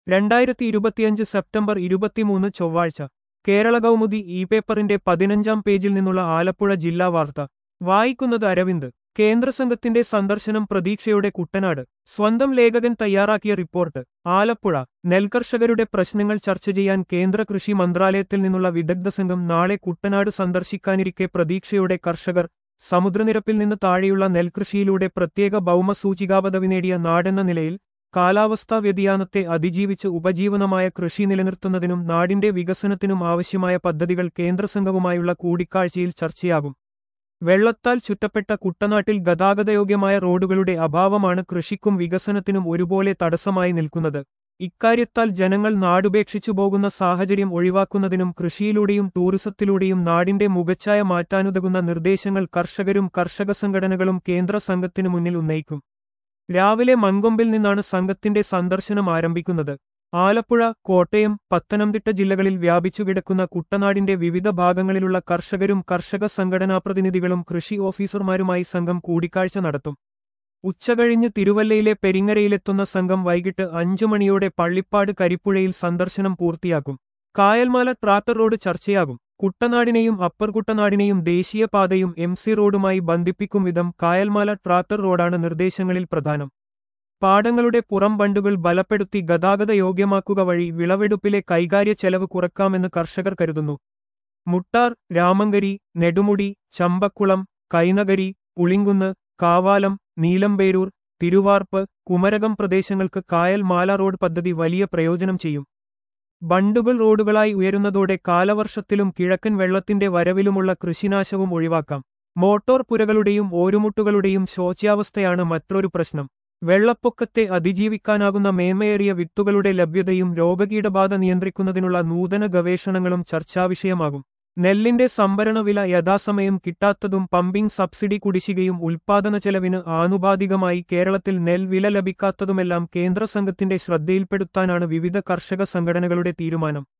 രണ്ടായിരത്തി ഇരുപത്തിയഞ്ച് സെപ്റ്റംബർ ഇരുപത്തിമൂന്ന് ചൊവ്വാഴ്ച കേരള കൗമുദി ഇ പേപ്പറിന്റെ പതിനഞ്ചാം പേജിൽ നിന്നുള്ള ആലപ്പുഴ ജില്ലാ വാർത്ത വായിക്കുന്നത് അരവിന്ദ് കേന്ദ്രസംഘത്തിന്റെ സന്ദർശനം പ്രതീക്ഷയുടെ കുട്ടനാട് സ്വന്തം ലേഖകൻ തയ്യാറാക്കിയ റിപ്പോർട്ട് ആലപ്പുഴ നെൽകർഷകരുടെ പ്രശ്നങ്ങൾ ചർച്ച ചെയ്യാൻ കേന്ദ്ര കൃഷി മന്ത്രാലയത്തിൽ നിന്നുള്ള വിദഗ്ധ സംഘം നാളെ കുട്ടനാട് സന്ദർശിക്കാനിരിക്കെ പ്രതീക്ഷയുടെ കർഷകർ സമുദ്രനിരപ്പിൽ നിന്ന് താഴെയുള്ള നെൽകൃഷിയിലൂടെ പ്രത്യേക ഭൗമസൂചികാപദവി നേടിയ നാടെന്ന നിലയിൽ കാലാവസ്ഥാ വ്യതിയാനത്തെ അതിജീവിച്ച് ഉപജീവനമായ കൃഷി നിലനിർത്തുന്നതിനും നാടിന്റെ വികസനത്തിനും ആവശ്യമായ പദ്ധതികൾ കേന്ദ്രസംഘവുമായുള്ള കൂടിക്കാഴ്ചയിൽ ചർച്ചയാകും വെള്ളത്താൽ ചുറ്റപ്പെട്ട കുട്ടനാട്ടിൽ ഗതാഗതയോഗ്യമായ റോഡുകളുടെ അഭാവമാണ് കൃഷിക്കും വികസനത്തിനും ഒരുപോലെ തടസ്സമായി നിൽക്കുന്നത് ഇക്കാര്യത്താൽ ജനങ്ങൾ നാടുപേക്ഷിച്ചു പോകുന്ന സാഹചര്യം ഒഴിവാക്കുന്നതിനും കൃഷിയിലൂടെയും ടൂറിസത്തിലൂടെയും നാടിന്റെ മുഖച്ഛായ മാറ്റാനുതകുന്ന നിർദ്ദേശങ്ങൾ കർഷകരും കർഷക സംഘടനകളും കേന്ദ്ര സംഘത്തിനു മുന്നിൽ ഉന്നയിക്കും രാവിലെ മങ്കൊമ്പിൽ നിന്നാണ് സംഘത്തിന്റെ സന്ദർശനം ആരംഭിക്കുന്നത് ആലപ്പുഴ കോട്ടയം പത്തനംതിട്ട ജില്ലകളിൽ വ്യാപിച്ചുകിടക്കുന്ന കുട്ടനാടിന്റെ വിവിധ ഭാഗങ്ങളിലുള്ള കർഷകരും കർഷക സംഘടനാ പ്രതിനിധികളും കൃഷി ഓഫീസർമാരുമായി സംഘം കൂടിക്കാഴ്ച നടത്തും ഉച്ചകഴിഞ്ഞ് തിരുവല്ലയിലെ പെരിങ്ങരയിലെത്തുന്ന സംഘം വൈകിട്ട് അഞ്ചു മണിയോടെ പള്ളിപ്പാട് കരിപ്പുഴയിൽ സന്ദർശനം പൂർത്തിയാക്കും കായൽമാല ട്രാക്ടർ റോഡ് ചർച്ചയാകും കുട്ടനാടിനെയും അപ്പർ കുട്ടനാടിനെയും ദേശീയപാതയും എം സി റോഡുമായി ബന്ധിപ്പിക്കും വിധം കായൽമാല ട്രാക്ടർ റോഡാണ് നിർദ്ദേശങ്ങളിൽ പ്രധാനം പാടങ്ങളുടെ പുറം ബണ്ടുകൾ ബലപ്പെടുത്തി ഗതാഗത യോഗ്യമാക്കുക വഴി വിളവെടുപ്പിലെ കൈകാര്യ ചെലവ് കുറക്കാമെന്ന് കർഷകർ കരുതുന്നു മുട്ടാർ രാമങ്കരി നെടുമുടി ചമ്പക്കുളം കൈനഗരി പുളിങ്കുന്ന് കാവാലം നീലമ്പേരൂർ തിരുവാർപ്പ് കുമരകം പ്രദേശങ്ങൾക്ക് കായൽ മാല റോഡ് പദ്ധതി വലിയ പ്രയോജനം ചെയ്യും ബണ്ടുകൾ റോഡുകളായി ഉയരുന്നതോടെ കാലവർഷത്തിലും കിഴക്കൻ വെള്ളത്തിന്റെ വരവിലുമുള്ള കൃഷിനാശവും ഒഴിവാക്കാം മോട്ടോർ പുരകളുടെയും ഓരുമുട്ടുകളുടെയും ശോച്യാവസ്ഥയാണ് മറ്റൊരു പ്രശ്നം വെള്ളപ്പൊക്കത്തെ അതിജീവിക്കാനാകുന്ന മേന്മയേറിയ വിത്തുകളുടെ ലഭ്യതയും രോഗകീടബാധ നിയന്ത്രിക്കുന്നതിനുള്ള നൂതന ഗവേഷണങ്ങളും ചർച്ചാവിഷയമാകും നെല്ലിന്റെ സംഭരണ വില യഥാസമയം കിട്ടാത്തതും പമ്പിംഗ് സബ്സിഡി കുടിശ്ശികയും ഉൽപാദന ചെലവിന് ആനുപാതികമായി കേരളത്തിൽ നെൽ വില ലഭിക്കാത്തതുമെല്ലാം കേന്ദ്ര സംഘത്തിന്റെ ശ്രദ്ധയിൽപ്പെടുത്താനാണ് വിവിധ കർഷക സംഘടനകളുടെ തീരുമാനം